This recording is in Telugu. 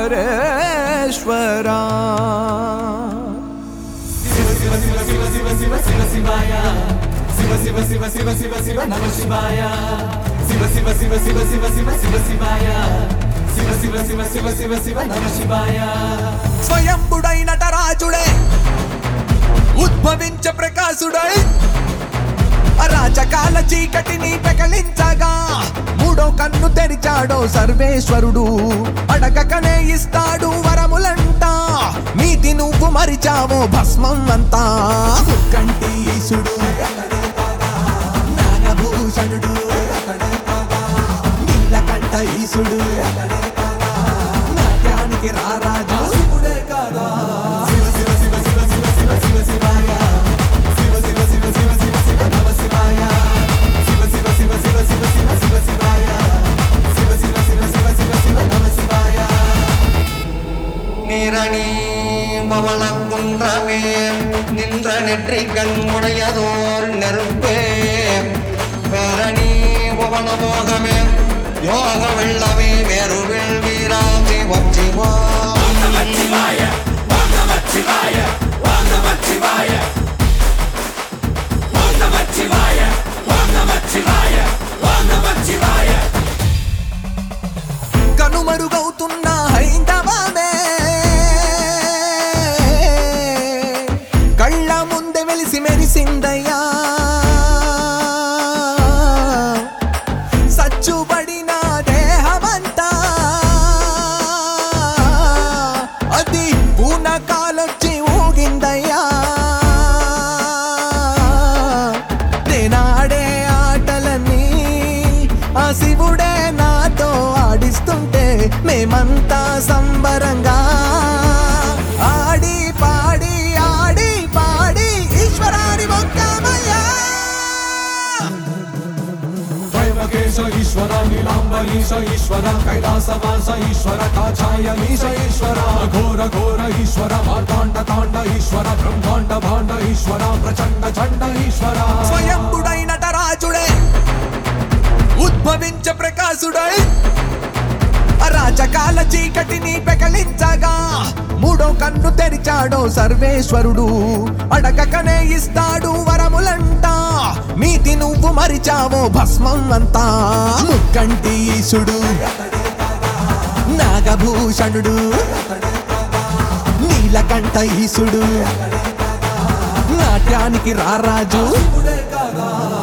పరమేశ్వరా స్వయంబుడైన రాజుడే ఉద్భవించ ప్రకాశుడై అరాచకాల చీకటిని పెకలించగా మూడో కన్ను తెరిచాడో సర్వేశ్వరుడు అడగకనే ఇస్తాడు వరములంట నీతి నువ్వు మరిచావో భస్మం అంతా కంటి ఈశుడు నాగభూషణుడు నీలకంఠ ఈశుడు నాట్యానికి రారాజు శివుడే కాదా நிரணி பவளங்குன்றமே நின்ற நெற்றிகண் உடையதோர் நெருப்பே பேரணி பவன மோகமே யோக வெள்ளமே மேருவில் வீராந்தி வச்சிவா కనుమరుగవుతున్న హైందవమే కళ్ళ ముందే వెలిసి మెరిసిందయ్యా సచ్చుబడిన దేహమంతా అది పూనకాలొచ్చి ఊగిందయ్యా నేనాడే ఆటలని ఆ శివుడే నాతో ఆడిస్తుంటే మేమంతా సంబరంగా ఆడి పాడి ఆడి పాడి ఈశ్వరాని మొక్కమయ్యా त्रैवकेश ईश्वर नीलाम्बरीश ईश्वर कैलासवास ईश्वर काचायमीश ईश्वर घोर घोर ईश्वर मार्ताण्ड ताण्ड ईश्वर ब्रह्माण्ड भाण्ड ईश्वर प्रचण्ड चण्ड ईश्वर స్వయంబుడైన రాజుడే ఉద్భవించ ప్రకాశుడై అరాచకాల చీకటిని పెకలించగా మూడో కన్ను తెరిచాడో సర్వేశ్వరుడు అడగకనే ఇస్తాడు వరములంట నీతి నువ్వు మరిచావో భస్మం అంతా ముక్కంటి ఈశుడు నాగభూషణుడు నీలకంఠ ఈశుడు నాట్యానికి రారాజు